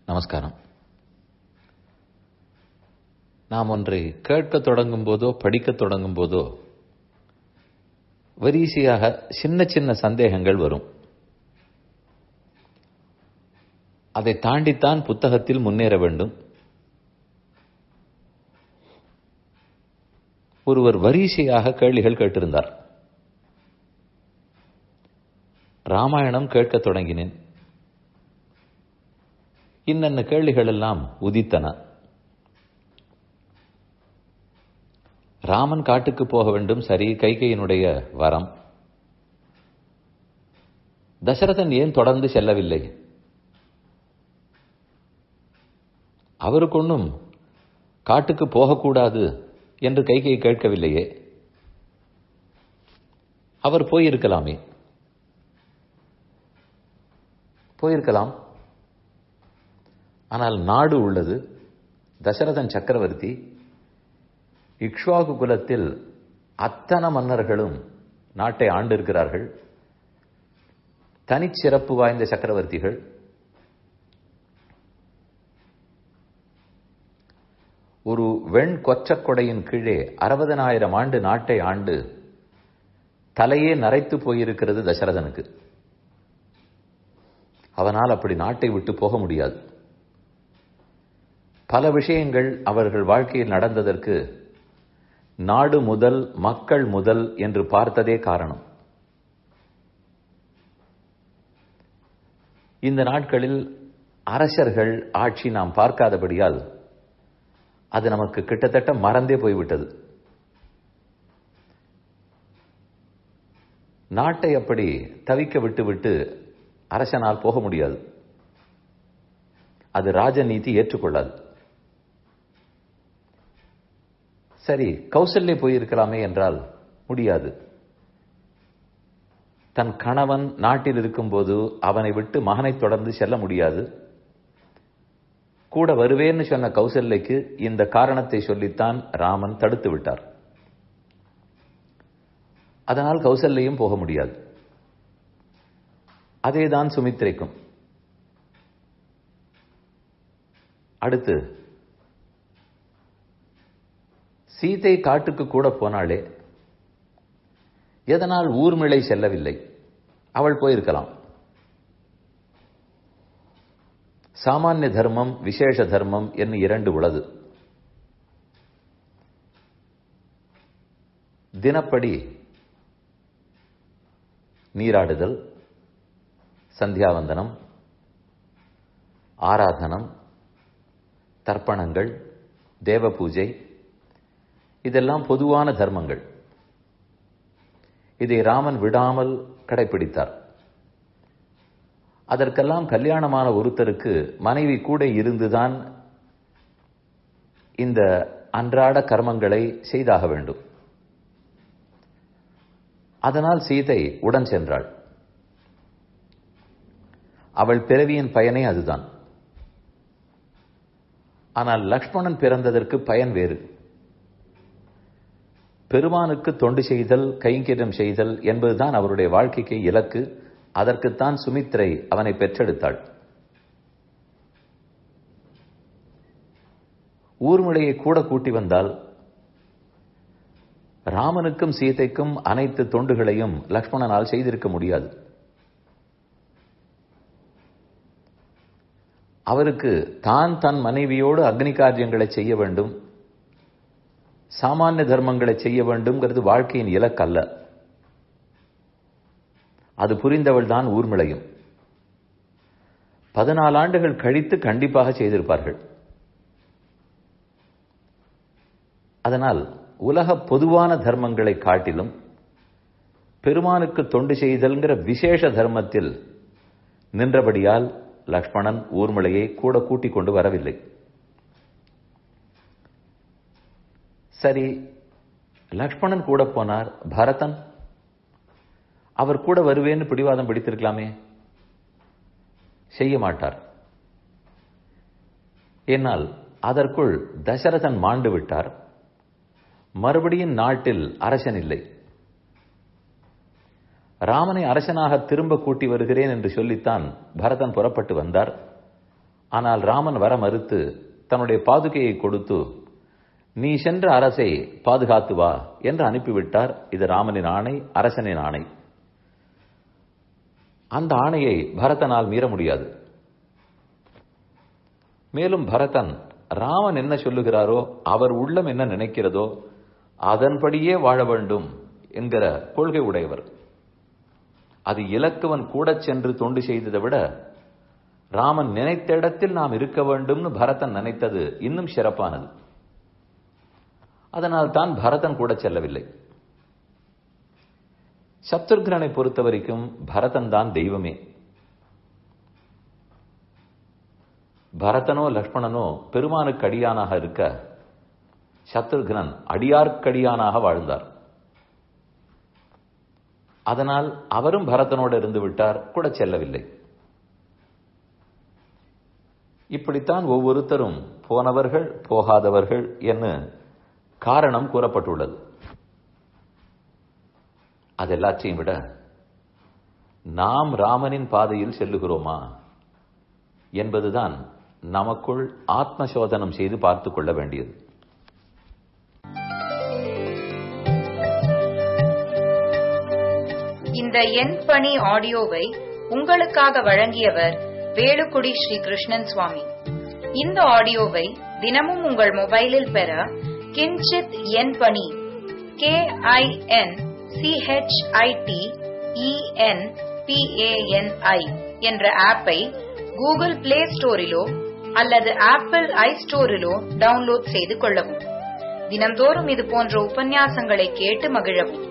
நமஸ்காரம் நாம் ஒன்றை கேட்கத் தொடங்கும் போதோ படிக்கத் தொடங்கும் போதோ வரிசையாக சின்ன சின்ன சந்தேகங்கள் வரும் அதை தாண்டித்தான் புத்தகத்தில் முன்னேற வேண்டும் ஒருவர் வரிசையாக கேள்விகள் கேட்டிருந்தார் ராமாயணம் கேட்கத் தொடங்கினேன் இன்னென்ன கேள்விகள் எல்லாம் உதித்தன ராமன் காட்டுக்கு போக வேண்டும் சரி கைகையினுடைய வரம் தசரதன் ஏன் தொடர்ந்து செல்லவில்லை அவருக்கு ஒன்றும் காட்டுக்கு போகக்கூடாது என்று கைகையை கேட்கவில்லையே அவர் போயிருக்கலாமே போயிருக்கலாம் ஆனால் நாடு உள்ளது தசரதன் சக்கரவர்த்தி இக்ஷ்வாகு குலத்தில் அத்தனை மன்னர்களும் நாட்டை ஆண்டிருக்கிறார்கள் தனிச்சிறப்பு வாய்ந்த சக்கரவர்த்திகள் ஒரு வெண் கொச்சக்கொடையின் கீழே அறுபதனாயிரம் ஆண்டு நாட்டை ஆண்டு தலையே நரைத்து போயிருக்கிறது தசரதனுக்கு அவனால் அப்படி நாட்டை விட்டு போக முடியாது பல விஷயங்கள் அவர்கள் வாழ்க்கையில் நடந்ததற்கு நாடு முதல் மக்கள் முதல் என்று பார்த்ததே காரணம் இந்த நாட்களில் அரசர்கள் ஆட்சி நாம் பார்க்காதபடியால் அது நமக்கு கிட்டத்தட்ட மறந்தே போய்விட்டது நாட்டை அப்படி தவிக்க விட்டு விட்டு அரசனால் போக முடியாது அது ராஜநீதி ஏற்றுக்கொள்ளாது சரி கௌசல்ய போயிருக்கலாமே என்றால் முடியாது தன் கணவன் நாட்டில் இருக்கும்போது அவனை விட்டு மகனை தொடர்ந்து செல்ல முடியாது கூட வருவேன்னு சொன்ன கௌசல்யக்கு இந்த காரணத்தை சொல்லித்தான் ராமன் தடுத்து விட்டார் அதனால் கௌசல்யும் போக முடியாது அதேதான் சுமித்ரைக்கும் அடுத்து சீதை காட்டுக்கு கூட போனாளே எதனால் ஊர்மிளை செல்லவில்லை அவள் போயிருக்கலாம் சாமானிய தர்மம் விசேஷ தர்மம் என்று இரண்டு உள்ளது தினப்படி நீராடுதல் சந்தியாவந்தனம் ஆராதனம் தர்ப்பணங்கள் தேவ பூஜை இதெல்லாம் பொதுவான தர்மங்கள் இதை ராமன் விடாமல் கடைபிடித்தார் அதற்கெல்லாம் கல்யாணமான ஒருத்தருக்கு மனைவி கூட இருந்துதான் இந்த அன்றாட கர்மங்களை செய்தாக வேண்டும் அதனால் சீதை உடன் சென்றாள் அவள் பிறவியின் பயனே அதுதான் ஆனால் லக்ஷ்மணன் பிறந்ததற்கு பயன் வேறு பெருமானுக்கு தொண்டு செய்தல் கைங்கரியம் செய்தல் என்பதுதான் அவருடைய வாழ்க்கைக்கு இலக்கு அதற்குத்தான் சுமித்ரை அவனை பெற்றெடுத்தாள் ஊர்மிளையை கூட கூட்டி வந்தால் ராமனுக்கும் சீதைக்கும் அனைத்து தொண்டுகளையும் லக்ஷ்மணனால் செய்திருக்க முடியாது அவருக்கு தான் தன் மனைவியோடு அக்னி காரியங்களை செய்ய வேண்டும் சாமானிய தர்மங்களை செய்ய வேண்டும்ங்கிறது வாழ்க்கையின் இலக்கல்ல அது புரிந்தவள் தான் ஊர்மிளையும் பதினாலு ஆண்டுகள் கழித்து கண்டிப்பாக செய்திருப்பார்கள் அதனால் உலக பொதுவான தர்மங்களை காட்டிலும் பெருமானுக்கு தொண்டு செய்தல்ங்கிற விசேஷ தர்மத்தில் நின்றபடியால் லக்ஷ்மணன் ஊர்மிளையை கூட கூட்டிக் கொண்டு வரவில்லை சரி லக்ஷ்மணன் கூட போனார் பரதன் அவர் கூட வருவேன்னு பிடிவாதம் பிடித்திருக்கலாமே செய்ய மாட்டார் என்னால் அதற்குள் தசரதன் மாண்டு விட்டார் மறுபடியும் நாட்டில் அரசன் இல்லை ராமனை அரசனாக திரும்ப கூட்டி வருகிறேன் என்று சொல்லித்தான் பரதன் புறப்பட்டு வந்தார் ஆனால் ராமன் வர மறுத்து தன்னுடைய பாதுகையை கொடுத்து நீ சென்ற அரசை பாதுகாத்து வா என்று அனுப்பிவிட்டார் இது ராமனின் ஆணை அரசனின் ஆணை அந்த ஆணையை பரதனால் மீற முடியாது மேலும் பரதன் ராமன் என்ன சொல்லுகிறாரோ அவர் உள்ளம் என்ன நினைக்கிறதோ அதன்படியே வாழ வேண்டும் என்கிற கொள்கை உடையவர் அது இலக்குவன் கூட சென்று தொண்டு செய்ததை விட ராமன் நினைத்த இடத்தில் நாம் இருக்க வேண்டும்னு பரதன் நினைத்தது இன்னும் சிறப்பானது அதனால் தான் பரதன் கூட செல்லவில்லை சத்ருக்னனை பொறுத்த வரைக்கும் பரதன் தான் தெய்வமே பரதனோ லக்ஷ்மணனோ பெருமானுக்கு அடியானாக இருக்க சத்ருக்னன் அடியார்க்கடியானாக வாழ்ந்தார் அதனால் அவரும் பரதனோடு இருந்து விட்டார் கூட செல்லவில்லை இப்படித்தான் ஒவ்வொருத்தரும் போனவர்கள் போகாதவர்கள் என்று காரணம் கூறப்பட்டுள்ளது அதெல்லாற்றையும் விட நாம் ராமனின் பாதையில் செல்லுகிறோமா என்பதுதான் நமக்குள் ஆத்ம சோதனம் செய்து பார்த்துக் கொள்ள வேண்டியது இந்த என் பணி ஆடியோவை உங்களுக்காக வழங்கியவர் வேலுக்குடி ஸ்ரீ கிருஷ்ணன் சுவாமி இந்த ஆடியோவை தினமும் உங்கள் மொபைலில் பெற கிஞ்சித் என் பணி கே ஐ என் சிஹெச்ஐடி இஎன் பிஏஎன்ஐ என்ற ஆப்பை கூகுள் பிளே ஸ்டோரிலோ அல்லது ஆப்பிள் ஐ ஸ்டோரிலோ டவுன்லோட் செய்து கொள்ளவும் தினந்தோறும் இது போன்ற உபன்யாசங்களை கேட்டு மகிழவும்